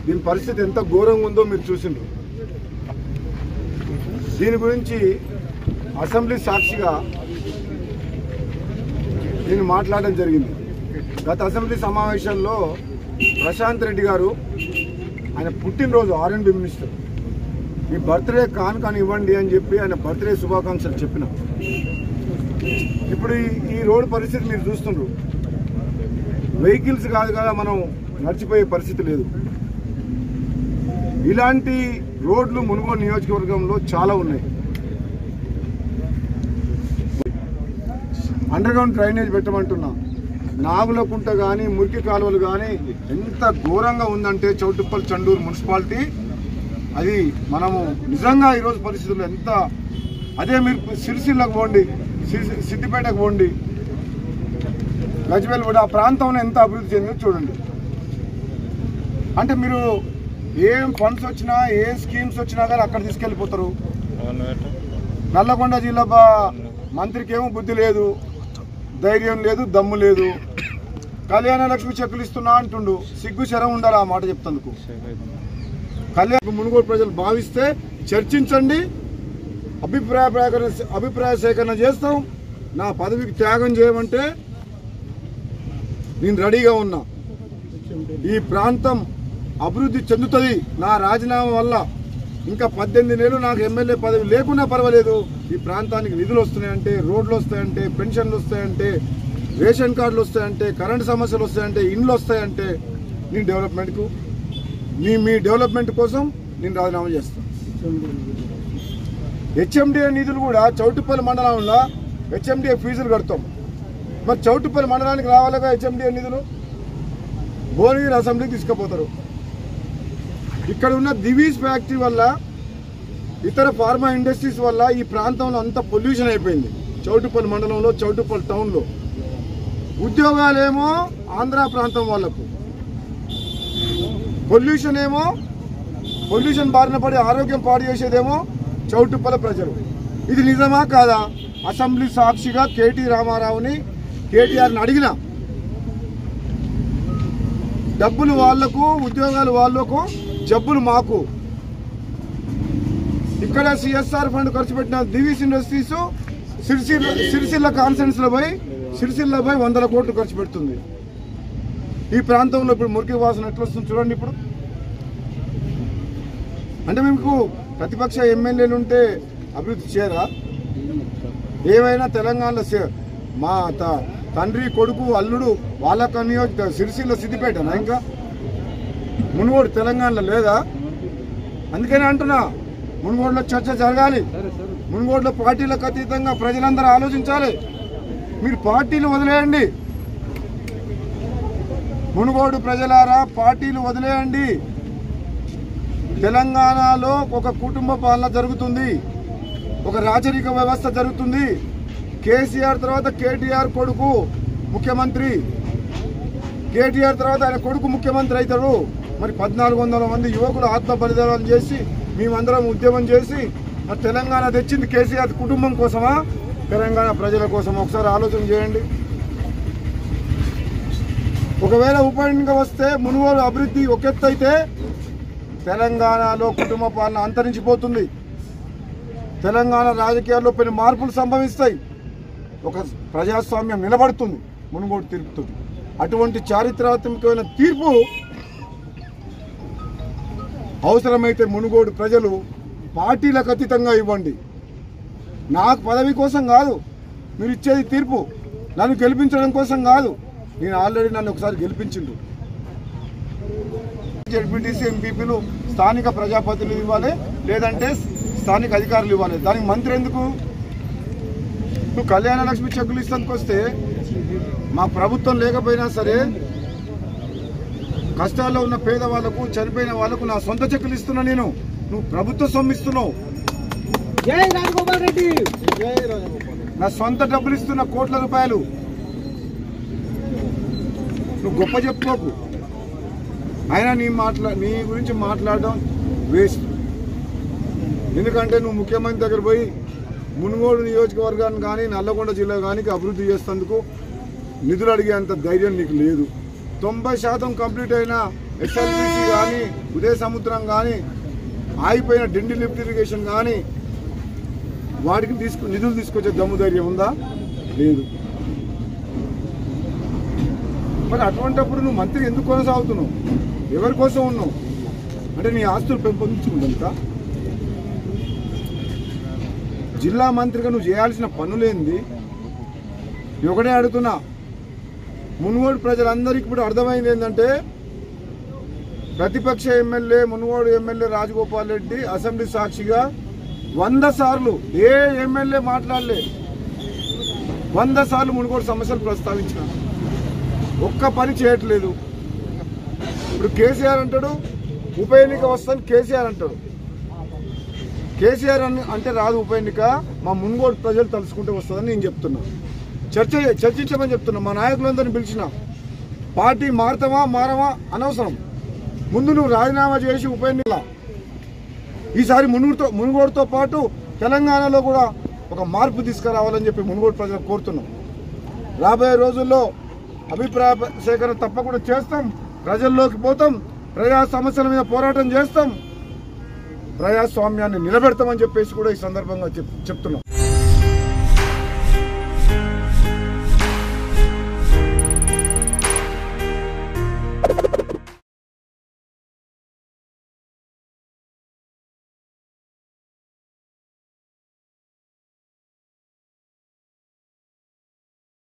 దీని పరిస్థితి ఎంత ఘోరంగా ఉందో మీరు చూసిండ్రు దీని గురించి అసెంబ్లీ సాక్షిగా నేను మాట్లాడడం జరిగింది గత అసెంబ్లీ సమావేశంలో ప్రశాంత్ రెడ్డి గారు ఆయన పుట్టినరోజు ఆర్ఎండ్బి మినిస్టర్ మీ బర్త్డే కానుకని ఇవ్వండి అని చెప్పి ఆయన బర్త్డే శుభాకాంక్షలు చెప్పిన ఇప్పుడు ఈ- ఈ రోడ్డు పరిస్థితి మీరు చూస్తుండ్రు వెహికల్స్ కాదు కదా మనం నడిచిపోయే పరిస్థితి లేదు ఇలాంటి రోడ్లు మునుగోడు నియోజకవర్గంలో చాలా ఉన్నాయి అండర్ గ్రౌండ్ డ్రైనేజ్ పెట్టమంటున్నా నాగులకుంట కానీ మురికి కాలువలు కానీ ఎంత ఘోరంగా ఉందంటే చౌటుప్పల్ చండూరు మున్సిపాలిటీ అది మనము నిజంగా ఈరోజు పరిస్థితుల్లో ఎంత అదే మీరు సిరిసిల్లకు పోండి సిరి- సిద్దిపేటకు పోండి గజ్వేల్ కూడా ఆ ప్రాంతంలో ఎంత అభివృద్ధి చెందిందో చూడండి అంటే మీరు ఏం ఫండ్స్ వచ్చినా ఏ స్కీమ్స్ వచ్చినా కానీ అక్కడ తీసుకెళ్ళిపోతారు నల్లగొండ జిల్లా బా- మంత్రికి ఏమో బుద్ధి లేదు ధైర్యం లేదు దమ్ము లేదు కళ్యాణ లక్ష్మి చెక్కులు ఇస్తున్నా అంటుండు సిగ్గు శరం ఉండాలి ఆ మాట చెప్తందుకు కళ్యాణ మునుగోడు ప్రజలు భావిస్తే చర్చించండి అభిప్రాయ ప్రకటన అభిప్రాయ సేకరణ చేస్తాం నా పదవికి త్యాగం చేయమంటే నేను రెడీగా ఉన్నా ఈ ప్రాంతం అభివృద్ధి చెందుతుంది నా రాజీనామా వల్ల ఇంకా పద్దెనిమిది నెలలు నాకు ఎమ్మెల్యే పదవి లేకున్నా పర్వాలేదు ఈ ప్రాంతానికి నిధులు వస్తున్నాయంటే రోడ్లు వస్తాయంటే పెన్షన్లు వస్తాయంటే రేషన్ కార్డులు వస్తాయంటే కరెంట్ సమస్యలు వస్తాయంటే ఇండ్లు వస్తాయంటే నేను డెవలప్మెంట్కు మీ మీ డెవలప్మెంట్ కోసం నేను రాజీనామా చేస్తాను హెచ్ఎండిఏ నిధులు కూడా చౌటుపల్లి మండలంలో హెచ్ఎండిఏ ఫీజులు కడతాం మరి చౌటుపల్లి మండలానికి రావాలిగా హెచ్ఎండిఏ నిధులు భువనగిరి అసెంబ్లీకి తీసుకుపోతారు ఇక్కడ ఉన్న దివీస్ ఫ్యాక్టరీ వల్ల ఇతర ఫార్మా ఇండస్ట్రీస్ వల్ల ఈ ప్రాంతంలో అంత పొల్యూషన్ అయిపోయింది చౌటుపల్లి మండలంలో చౌటుపల్లి టౌన్లో ఉద్యోగాలేమో ఆంధ్ర ప్రాంతం వాళ్ళకు పొల్యూషన్ ఏమో పొల్యూషన్ బారిన పడి ఆరోగ్యం పాడు చేసేదేమో చౌటుప్పల ప్రజలు ఇది నిజమా కాదా అసెంబ్లీ సాక్షిగా కేటీ రామారావుని కేటీఆర్ని అడిగిన డబ్బులు వాళ్లకు ఉద్యోగాలు వాళ్లకు జబ్బులు మాకు ఇక్కడ సిఎస్ఆర్ ఫండ్ ఖర్చు పెట్టిన దివీస్ ఇండస్ట్రీస్ సిరిసిల్ల సిరిసిల్ల కాన్ఫరెన్స్ లో పోయి సిరిసిల్ల పోయి వందల కోట్లు ఖర్చు పెడుతుంది ఈ ప్రాంతంలో ఇప్పుడు మురికి వాసన ఎట్లా వస్తుంది చూడండి ఇప్పుడు అంటే మీకు ప్రతిపక్ష ఎమ్మెల్యేలు ఉంటే అభివృద్ధి చేయరా ఏమైనా తెలంగాణలో సే- మా త- తండ్రి కొడుకు అల్లుడు వాళ్ళ నియోజక సిరిసిల్ల సిద్దిపేటనా ఇంకా మునుగోడు తెలంగాణలో లేదా అందుకని అంటున్నా మునుగోడులో చర్చ జరగాలి మునుగోడులో పార్టీలకు అతీతంగా ప్రజలందరూ ఆలోచించాలి మీరు పార్టీలు వదిలేయండి మునుగోడు ప్రజలారా పార్టీలు వదిలేయండి తెలంగాణలో ఒక కుటుంబ పాలన జరుగుతుంది ఒక రాజరిక వ్యవస్థ జరుగుతుంది కేసీఆర్ తర్వాత కేటీఆర్ కొడుకు ముఖ్యమంత్రి కేటీఆర్ తర్వాత ఆయన కొడుకు ముఖ్యమంత్రి అవుతాడు మరి పద్నాలుగు వందల మంది యువకులు ఆత్మ బలిదానాలు చేసి మేమందరం ఉద్యమం చేసి మరి తెలంగాణ తెచ్చింది కేసీఆర్ కుటుంబం కోసమా తెలంగాణ ప్రజల కోసం ఒకసారి ఆలోచన చేయండి ఒకవేళ ఉప ఎన్నిక వస్తే మునుగోలు అభివృద్ధి ఒక ఎత్తు అయితే తెలంగాణలో కుటుంబ పాలన అంతరించిపోతుంది తెలంగాణ రాజకీయాల్లో కొన్ని మార్పులు సంభవిస్తాయి ఒక ప్రజాస్వామ్యం నిలబడుతుంది మునుగోడు తీర్పుతుంది అటువంటి చారిత్రాత్మకమైన తీర్పు అవసరమైతే మునుగోడు ప్రజలు పార్టీలకు అతీతంగా ఇవ్వండి నాకు పదవి కోసం కాదు మీరు ఇచ్చేది తీర్పు నన్ను గెలిపించడం కోసం కాదు నేను ఆల్రెడీ నన్ను ఒకసారి గెలిపించిండు జడ్పీటీసీ ఎంపీపీలు స్థానిక ప్రజాప్రతినిధులు ఇవ్వాలి లేదంటే స్థానిక అధికారులు ఇవ్వాలి దానికి మంత్రి ఎందుకు నువ్వు కళ్యాణ లక్ష్మి చెక్కులు ఇస్తానికి వస్తే మా ప్రభుత్వం లేకపోయినా సరే కష్టాల్లో ఉన్న పేదవాళ్లకు చనిపోయిన వాళ్ళకు నా సొంత చెక్కులు ఇస్తున్నా నేను నువ్వు ప్రభుత్వ సొమ్ము ఇస్తున్నావు జై రాజగోపాల్ రెడ్డి నా సొంత డబ్బులు ఇస్తున్న కోట్ల రూపాయలు నువ్వు గొప్ప చెప్పుకోకు అయినా నీ మాట్లా నీ గురించి మాట్లాడడం వేస్ట్ ఎందుకంటే నువ్వు ముఖ్యమంత్రి దగ్గర పోయి మునుగోడు నియోజకవర్గాన్ని కానీ నల్లగొండ జిల్లా కానీ అభివృద్ధి చేసేందుకు నిధులు అడిగేంత ధైర్యం నీకు లేదు తొంభై శాతం కంప్లీట్ అయిన ఎస్ఎల్బిసి కానీ ఉదయ సముద్రం కానీ ఆగిపోయిన డిండి లిఫ్ట్ ఇరిగేషన్ కానీ వాటికి తీసుకు నిధులు తీసుకొచ్చే దమ్ము ధైర్యం ఉందా లేదు మరి అటువంటప్పుడు నువ్వు మంత్రి ఎందుకు కొనసాగుతున్నావు ఎవరి కోసం ఉన్నావు అంటే నీ ఆస్తులు పెంపొందించుకుంటా జిల్లా మంత్రిగా నువ్వు చేయాల్సిన పనులేంది నేను ఒకటే అడుగుతున్నా మునుగోడు ప్రజలందరికీ ఇప్పుడు అర్థమైంది ఏంటంటే ప్రతిపక్ష MLA Munugode MLA Rajagopal Reddy assembly సాక్షిగా వంద సార్లు ఏ ఎమ్మెల్యే మాట్లాడలే వంద సార్లు మునుగోడు సమస్యలు ప్రస్తావించిన ఒక్క పని చేయట్లేదు ఇప్పుడు కేసీఆర్ అంటాడు ఉప ఎన్నిక వస్తాను కేసీఆర్ అంటాడు కేసీఆర్ అని అంటే రాదు ఉప ఎన్నిక మా మునుగోడు ప్రజలు తలుసుకుంటే వస్తుందని నేను చెప్తున్నా చర్చ చర్చించమని చెప్తున్నా మా నాయకులందరినీ పిలిచిన పార్టీ మారుతామా మారమా అనవసరం ముందు నువ్వు రాజీనామా చేసి ఉప ఎన్నిక ఈసారి మునుగుడుతో మునుగోడుతో పాటు తెలంగాణలో కూడా ఒక మార్పు తీసుకురావాలని చెప్పి మునుగోడు ప్రజలు కోరుతున్నాం రాబోయే రోజుల్లో అభిప్రాయ సేకరణ తప్పకుండా చేస్తాం ప్రజల్లోకి పోతాం ప్రజా సమస్యల మీద పోరాటం చేస్తాం ప్రజాస్వామ్యాన్ని నిలబెడతామని చెప్పేసి కూడా ఈ సందర్భంగా చెప్- చెప్తున్నాం